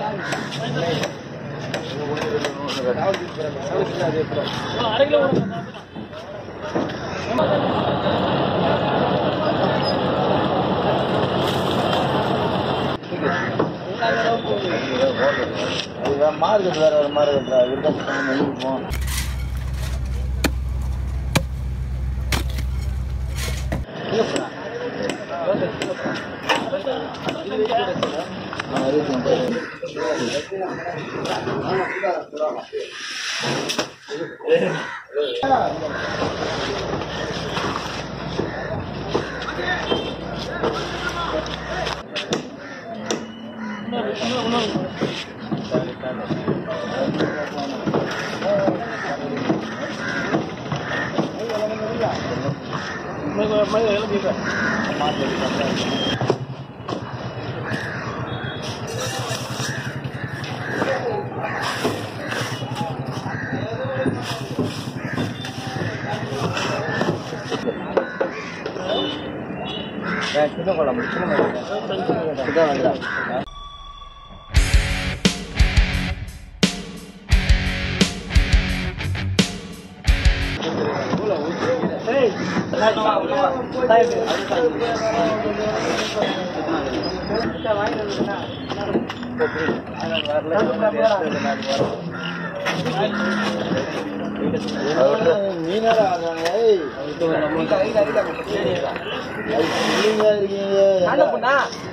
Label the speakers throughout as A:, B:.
A: Market வேற ஒரு market Virudhachalam இருக்கும் சின்ன குழம்பு சின்ன வெங்காயம் மீனடா இருக்கீங்க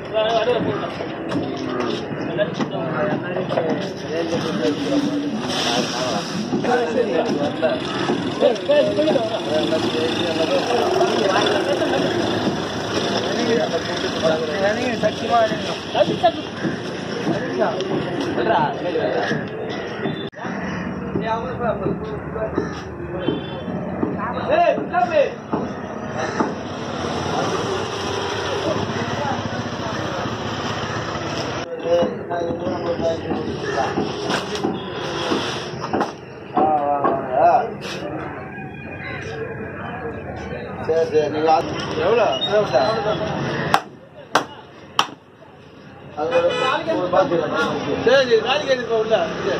A: சரி சரி நீங்க அது- எவ்வளோ எவ்வளோ அது ஒரு ஒரு பாக்கி சரி நாளைக்கு எடுத்து உள்ள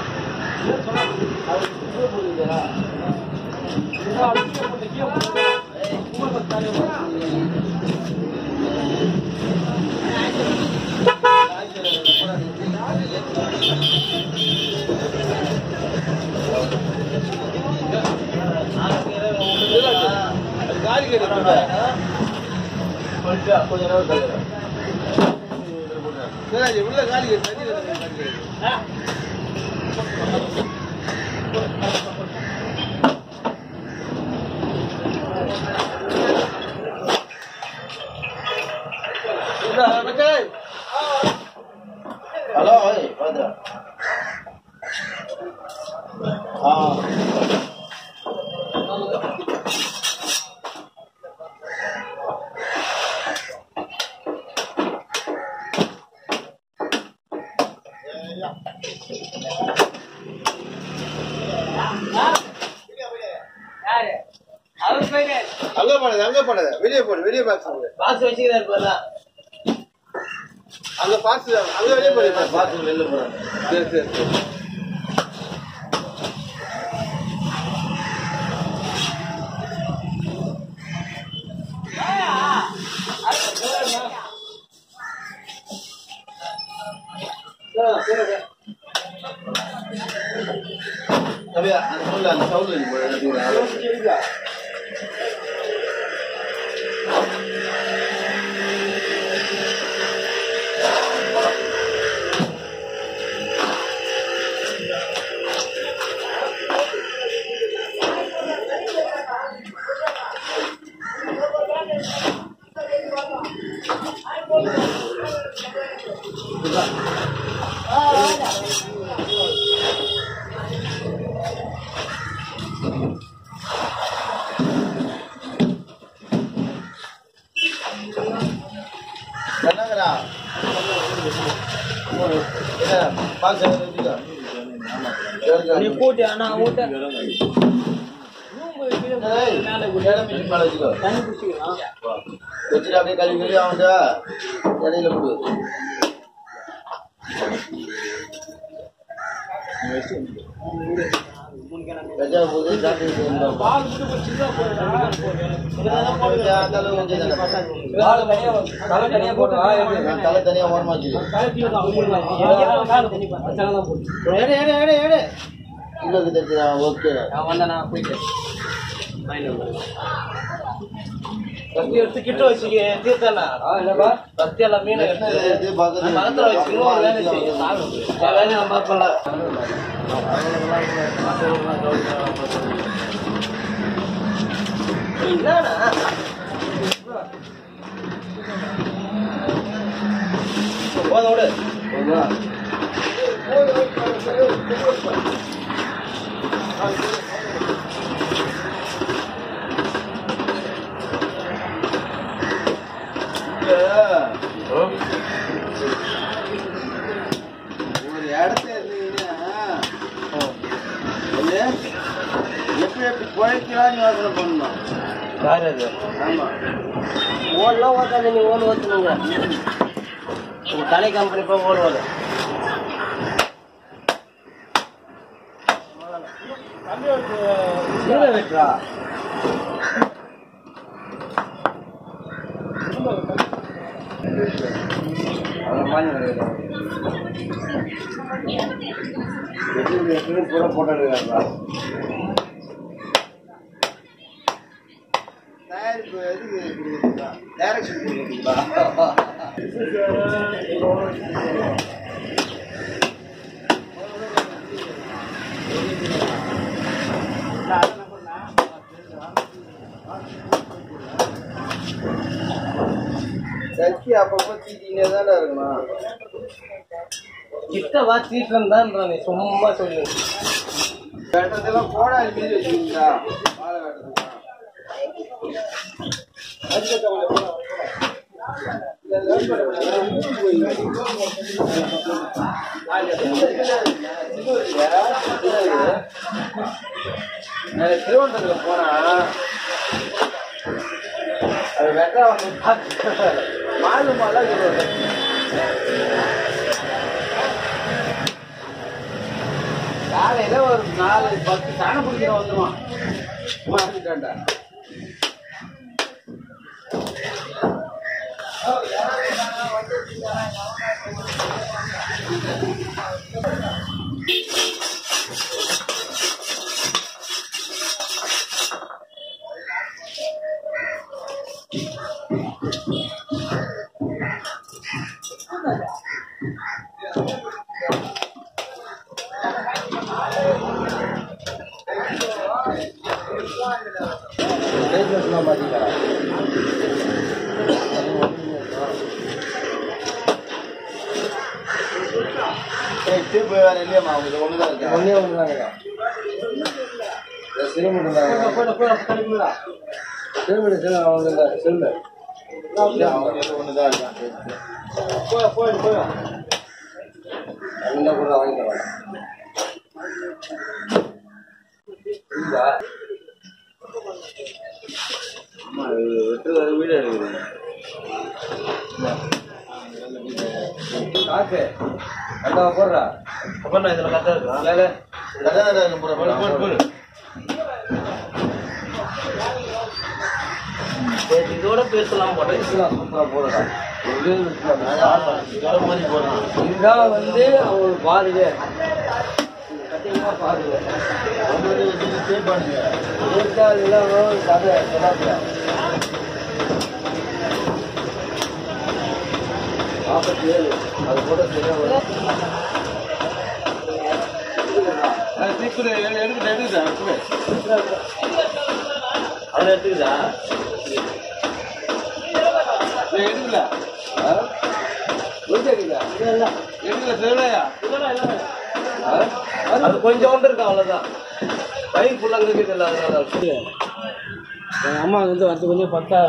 A: காலி கொஞ்சம் நேரம் தள்ளுறேன். சரி உள்ள காலி தண்ணி ஹலோ ஓய் வாங்க ஆ அங்க போனது அங்க போனது வெளியே போடு வெளியே பாக்ஸ்
B: பாக்ஸ் வச்சுக்கிறாரு போல
A: அங்க பாக்ஸ் அங்க வெளியே போடு பாக்ஸ் வெளியே போறேன் சரி சரி சரி அப்படியே அந்த சொல்ல அந்த சவுண்ட் என்னங்கடா பாக்ஸ் வச்சுக்கோ
B: நீ கூட்டி ஆனா ஊட்ட
A: வச்சுக்கோ
B: தண்ணி குடிச்சிக்கலாம்
A: வச்சுட்டு அப்படியே கழுவி கழுவி அவன்கிட்ட இடையில கொடு கஜா போகுது ஜாதி போகுது. அந்த அளவு வச்சுதானே. நான் தலை தனியா ஓரமா வச்சுக்கிறேன். இல்லைக்கு தெரிஞ்சுதா ஓகே
B: கிட்ட வச்சுக்க தீர்த்தண்ணா பத்தி எல்லாம் மீன் எடுத்து
A: இது பக்கத்துல
B: மரத்துல வச்சு இன்னொரு வேலை செய்ய சாப்பிடு வேலையை நம்ம பார்ப்போம்ல என்னண்ணா போதும் விடு
A: ஒரு இடத்துல இருந்தீங்கன்னா வந்து எப்படி எப்படி குழைக்கலாம்னு யோசனை பண்ணணும்
B: யார் அது
A: ஆமா
B: ஓடலாம் ஓட்டாது நீ ஓடு ஓட்டுனுங்க உங்க தலை கம்பெனி போய் ஓடுவாங்க வெட்டுறா
A: கூட போட்டா தயாரிப்பு எதுக்கு கொடுக்குறீங்களா டைரக்ஷன் கொடுக்குறீங்களா சச்சி அப்பப்போ தீட்டினே தானே இருக்கணும்
B: கிட்ட வா சீக்கிரம் தான் நீ சும்மா சொல்லு
A: வெட்டத்தெல்லாம் கோடாலி மீது வச்சுக்கிங்களா வாழை வெட்டத்துக்கு திருவனந்தபுரத்துல போனா அது வெட்ட வந்து மாலு மாலா காலையில ஒரு நாலு பத்து தானே பிடிக்கிற வந்துருவான் மாறிட்டாண்டா டியூப் வேற இல்லையாம்மா உங்களுக்கு ஒண்ணுதான் இருக்கா
B: ஒன்னே ஒண்ணுதாங்க
A: சிறுமுட்டு
B: போயிட போயிட கிடைக்குங்களா
A: சிறுமுட்டு சிறு அவங்க இல்லை சிறுமு அவங்க ஒண்ணுதான் இருக்கா
B: போய் போயிடு போயிடு
A: அந்த கூட வாங்கிக்கலாம் ஆமா இது வெட்டு வீடு எடுக்குது
B: காக்கு அண்டா போடுறா அப்ப நான் இதுல கரெக்டா இருக்கா
A: இல்ல கல்யாணம் போற போடு போடு
B: இதோட பேசலாம் போட்டேன்
A: சூப்பரா போடுறா இதோட மாதிரி போடுறான்
B: இதுதான் வந்து அவங்க பாருங்க கட்டிங்கா பாருங்க
A: ஒன்று வச்சுட்டு பே பண்ணுங்க
B: இதெல்லாம் கதை சொல்லாங்க
A: நாற்பத்தி ஏழு அது கூட சரியா வரும் தீக்குடு எடுக்கிட்ட எடுக்குதா
B: அவனை எடுத்துக்குதா
A: எடுக்கல எடுக்கல தேவையா
B: அது கொஞ்சம் ஒன்று இருக்கு அவ்வளவுதான் பயிர் ஃபுல்லாக இருக்குது இல்லை அதனால
C: எங்கள் அம்மா வந்து வரது கொஞ்சம் பத்தா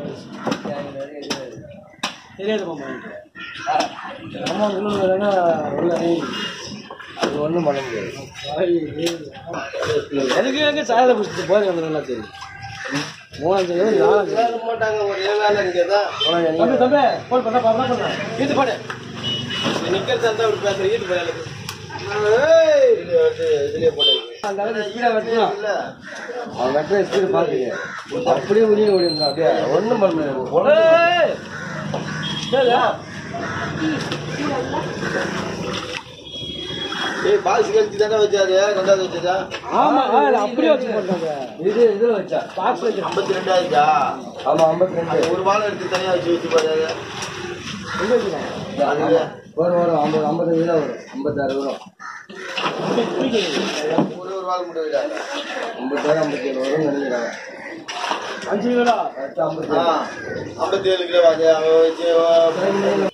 C: தெரியாது மாமா எனக்கு. அம்மா இன்னும் வேணா உள்ள
B: அது ஒன்றும் பண்ண முடியாது
C: எனக்கு எங்க சாயலை பிடிச்சிட்டு போய் எனக்கு நல்லா தெரியும் மூணாம் தேதி நாலாம் தேதி
B: வேலை மாட்டாங்க ஒரே வேலை இங்கே தான்
C: தம்பி தம்பி போய் பண்ண பாப்பா பண்ண
B: ஈட்டு பாடு நீ நிற்கிறது இருந்தால் இப்படி பேசுகிற ஈட்டு பாடு எனக்கு
A: இதுலயே வந்து இதுலயே போட்டு
C: அந்த அளவுக்கு ஸ்பீடாக வெட்டலாம்
A: இல்ல
C: அவன் வெட்டுற ஸ்பீடு பார்த்துக்க அப்படியே உரிய ஓடி இருந்தான் அப்படியே ஒன்றும் பண்ண முடியாது
B: ஏய்! என்னடா?
A: ஏய் பாக்ஸ் கழிச்சு தானே வச்சாரு ரெண்டாவது வச்சதா
C: ஆமா அப்படியே வச்சு போட்டாங்க இது இதுல வச்சா பாக்ஸ் வச்சு
A: ஐம்பத்தி ரெண்டு ஆயிடுச்சா
C: ஆமா ஐம்பத்தி ரெண்டு
A: ஒரு வாழை எடுத்து தனியா வச்சு வச்சு பாரு
C: எங்க வச்சுக்கலாம்
A: அது
C: வரும் வரும் ஐம்பது ஐம்பத்தஞ்சு தான் வரும் ஐம்பத்தாறு வரும்
A: ஒரு ஒரு வாழை மட்டும் விடாது
C: ஐம்பத்தாறு ஐம்பத்தேழு வரும் நினைக்கிறாங்க அஞ்சு கிலோ கரெக்டாக ஐம்பத்தி
A: ஆ ஐம்பத்தி ஏழு கிலோ வாங்க அவன் வச்சு அவன்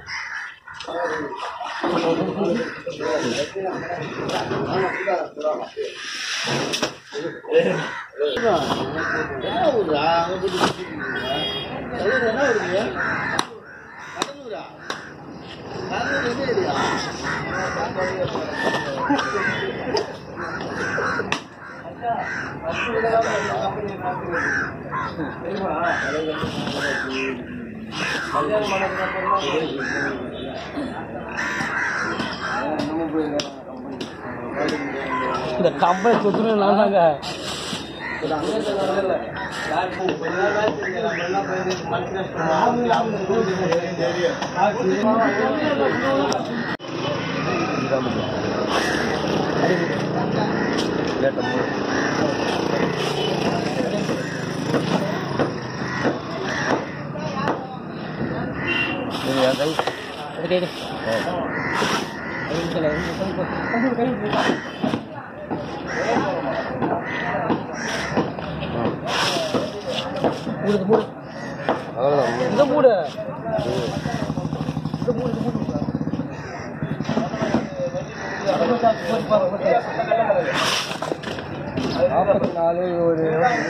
A: என்ன ஊரா? அங்க போட்டு சுத்திட்டு அது என்ன ஊருங்க? கடலூரா? கடலூர் எந்த ஏரியா?
C: இந்த கம்பெனி சுற்றுனு நாங்க இந்த மூடு நாற்பத்தி நாலு ஒரு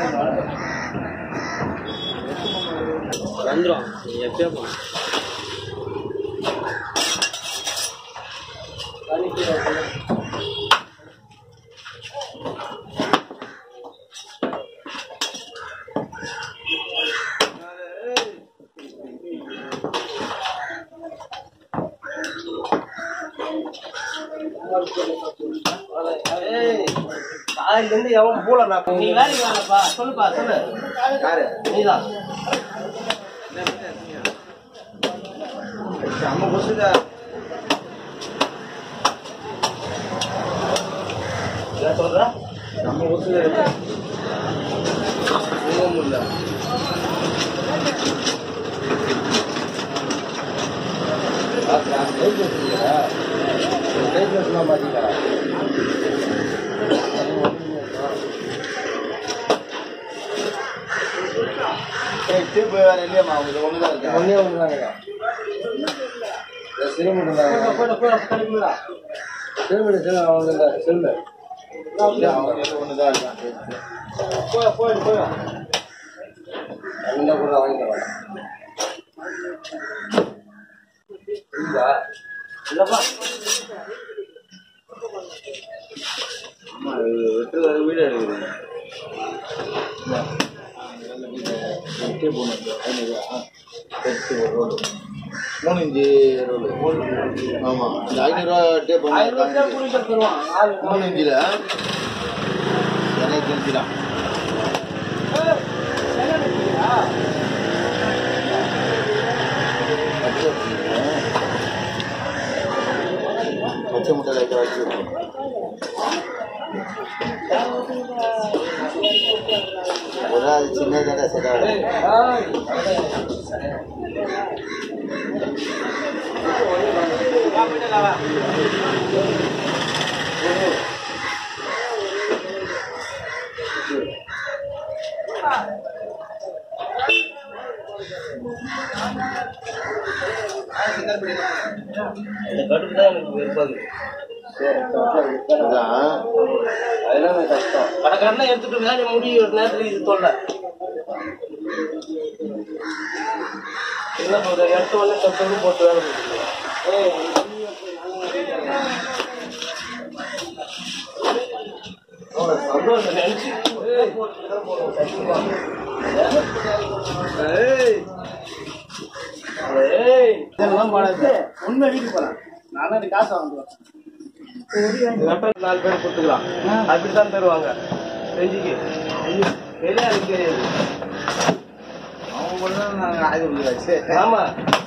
B: வந்துரும் நீ எப்பயோ போ காலையில இருந்து எவன் பூல நீ வேலைக்கு வாங்கப்பா சொல்லுப்பா சொல்லு
A: யாரு?
B: நீதான்
A: செம்ம கொசுடா.
B: என்ன சொல்ற
A: செம்ம கொசுடா இருக்கு. தூங்க முடியல. ஏய், டேப்பு வேற இல்லையாம்மா? உங்களுக்கு ஒண்ணுதான் இருக்கா?
C: ஒன்னே ஒன்று தாங்க சிறுமிட்டு தாங்க சிறுமிட்டு சில அவங்க இந்த செல்லு
A: இல்ல, அவங்களுக்கு ஒண்ணுதான் இருக்கா?
C: போய் போய் போய் அந்த கூட வாங்கி தரேன் புரியுதா
B: இல்லப்பா
A: ஆமா, இது வெட்டுறது வீடு இருக்குது. டேப் ஒண்ணு இருக்கு. ஐநூறுவா. எட்டு ஒரு ரோல். மூணு இன்ச்சு ரோல் ஆமா இந்த ஐநூறுவா டேப் ஒண்ணு இருக்கு. மூணு இன்ச்சில் எனக்கு இன்ச்சு தான் பச்சை முட்டை லைட்டாக வச்சு ஒரு அது சின்னதாக செட் ஆகும்
B: இந்த கடுப்பு தான் எனக்கு வெறுப்பாது
A: அதான்
C: அதெல்லாம் கஷ்டம்
B: கடைக்காரனா எடுத்துட்டு வேலை முடி ஒரு நேரத்துல இது தொல்லை என்ன சொல்ற எடுத்த உடனே தொட்டு போட்டு வேலை முடியும் சந்தோஷம் நினைச்சு ஏய்
C: இதெல்லாம் போடாது உண்மை வீட்டுக்கு போறேன் நான் தான் காசு வாங்குவேன் நாலு பேர் கொடுத்துக்கலாம் அப்படித்தான் தருவாங்க செஞ்சுக்கு வெளியே எனக்கு தெரியாது
A: அவங்க கூட தான் நாங்கள் ஆயுத கொடுக்குறாச்சு
C: ஆமா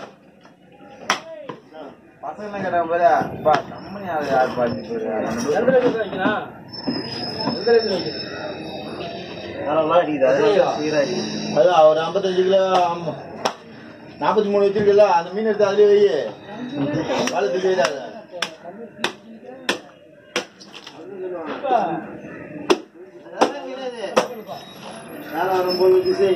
A: பசங்க என்ன கேட்டாங்க பாரு அப்பா கம்பெனி யார் யார் பாதி பேர்
B: அதெல்லாம் அடிக்குது அதெல்லாம் சீரா அடிக்குது
A: அதான் ஒரு ஐம்பத்தஞ்சு கிலோ ஆமா நாற்பத்தி மூணு வச்சிருக்கல அந்த மீன் எடுத்து அதுலயே வை காலத்துக்கு வைடாத வேலை வரும்போது பிஸி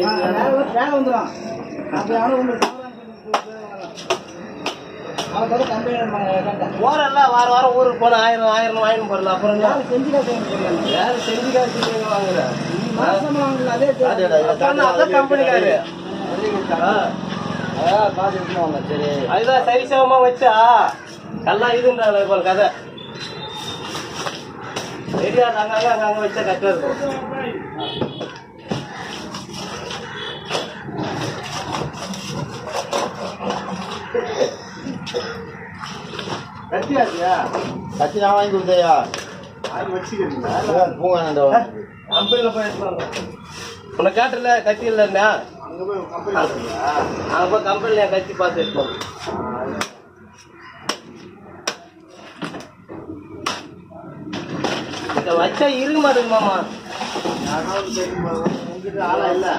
B: போறல்ல வார வாரம் ஊருக்கு போன ஆயிரம் ஆயிரம் வாங்கிட்டு போறல அப்புறம் என்ன?
C: யாரும் செஞ்சுக்கா செஞ்சு வாங்குற
B: அப்புறம் அதான் கம்பெனிக்காரு
C: அதான் பார்த்துட்டு வாங்க சரி
B: அதுதான் சரி சமமா வச்சா எல்லாம் இதுன்றாங்க இப்போ கதை ரெடியா அங்கங்க அங்கங்க வச்சா கரெக்டா இருக்கும்
A: கத்தியாச்சியா கத்தி நான் வாங்கி கொடுத்தையா வாங்கி வச்சுக்கிறீங்களா பூங்க
C: கம்பெனியில் போய் எடுத்துட்டு வாங்க
B: உன்னை கேட்டல கத்தி இல்லைன்னா
A: அங்க போய் கம்பெனி
B: அங்க போய் கம்பெனில கத்தி பார்த்து எடுப்போம் இதை வச்சா இருக்க மாட்டேங்குது மாமா
A: யாராவது கேட்கும் போது உங்ககிட்ட ஆளா இல்ல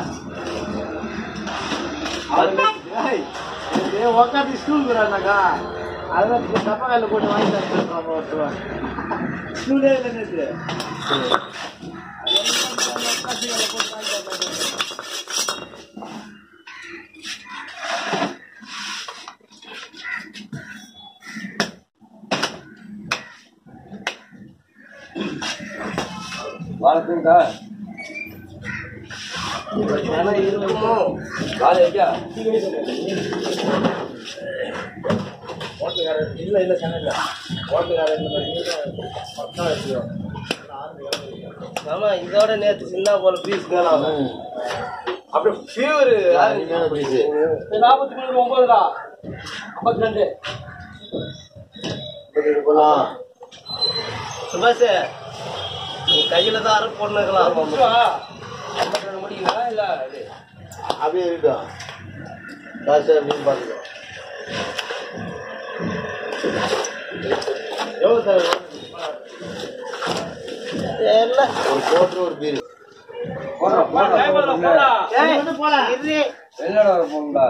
A: உக்காந்து ஸ்கூல் போறானாக்கா அதெல்லாம் டப்பா கையில் போட்டு வாங்கி தரேன் ஒருத்தர் ஸ்கூலே இல்லை நேற்று
C: வாழ்க்கைண்டா
B: ஏன்னா இருக்கணும்
C: காலை வைக்கா
A: ஹோட்டலுக்காரர் இல்ல இல்ல சென்னையில் ஹோட்டலுக்காரர் இந்த மாதிரி பத்தா வச்சுக்கிறோம்
B: ஆமா இதோட நேத்து சின்ன போல பீஸ் மேலாம் அப்படியே ஃபீவர்
A: அருமையான பீஸு
C: நாற்பத்தி மூணு ஒன்பதுடா ஐம்பத்தி ரெண்டு
A: ஆ
B: சுபாஷ் நீ கையில தான் அரை போடணுங்களா
C: ஐம்பத்தி ரெண்டு முடியுங்களா இல்ல இது
A: அப்படியே இருக்கட்டும் காசு மீன் பார்த்துக்கோ எவ்வளோ சார்
B: தெரியல
A: ஒரு கோட்ரு ஒரு பீரு
C: வெளிநாடு வர போகணும்டா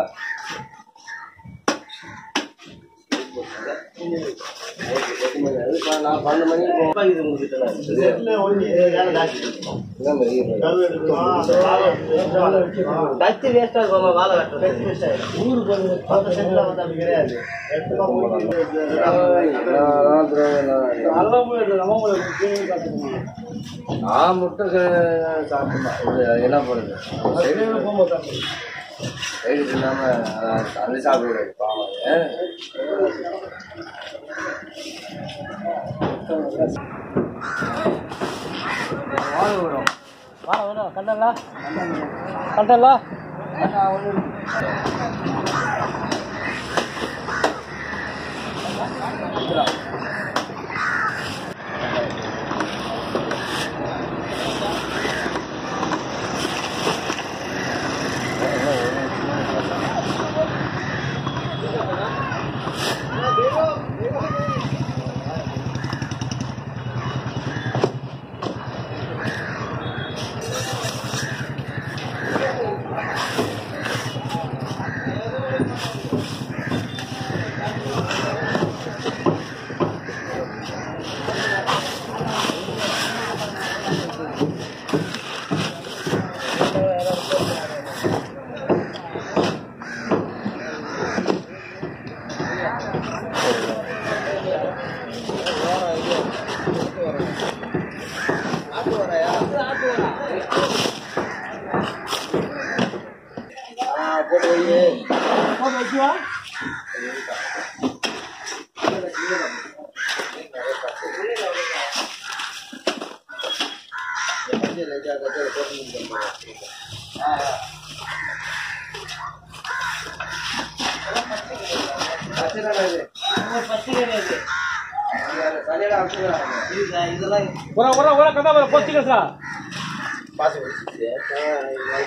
C: நான் பன்னெண்டு மணிக்கு போவேன்
B: இது உங்ககிட்ட நான்.
A: செட்டில் ஒண்ணு வேலை ஜாஸ்தி கல் எடுக்கணும் பாலம் வைக்கணும்.
B: கத்தி வேஸ்டா இருக்கும் வாழை வெட்டுறது
A: ஊருக்கு வந்து பத்து செட்டில் வந்து அப்படி கிடையாது எட்டுமா
C: நான் முட்டை சாப்பிடலாம் இது என்ன பண்ணுறது சைடு இல்லாம அது சாப்பிடக்கூடாது பாவம் ஏன்?
B: பச்சை கிடையாது
C: தலையில அடிச்சுக்கிறாங்க
B: இதுதான், இதெல்லாம்
D: ஒரு ஒரு ஒரு கதை போச்சுங்க சார்
B: பாசி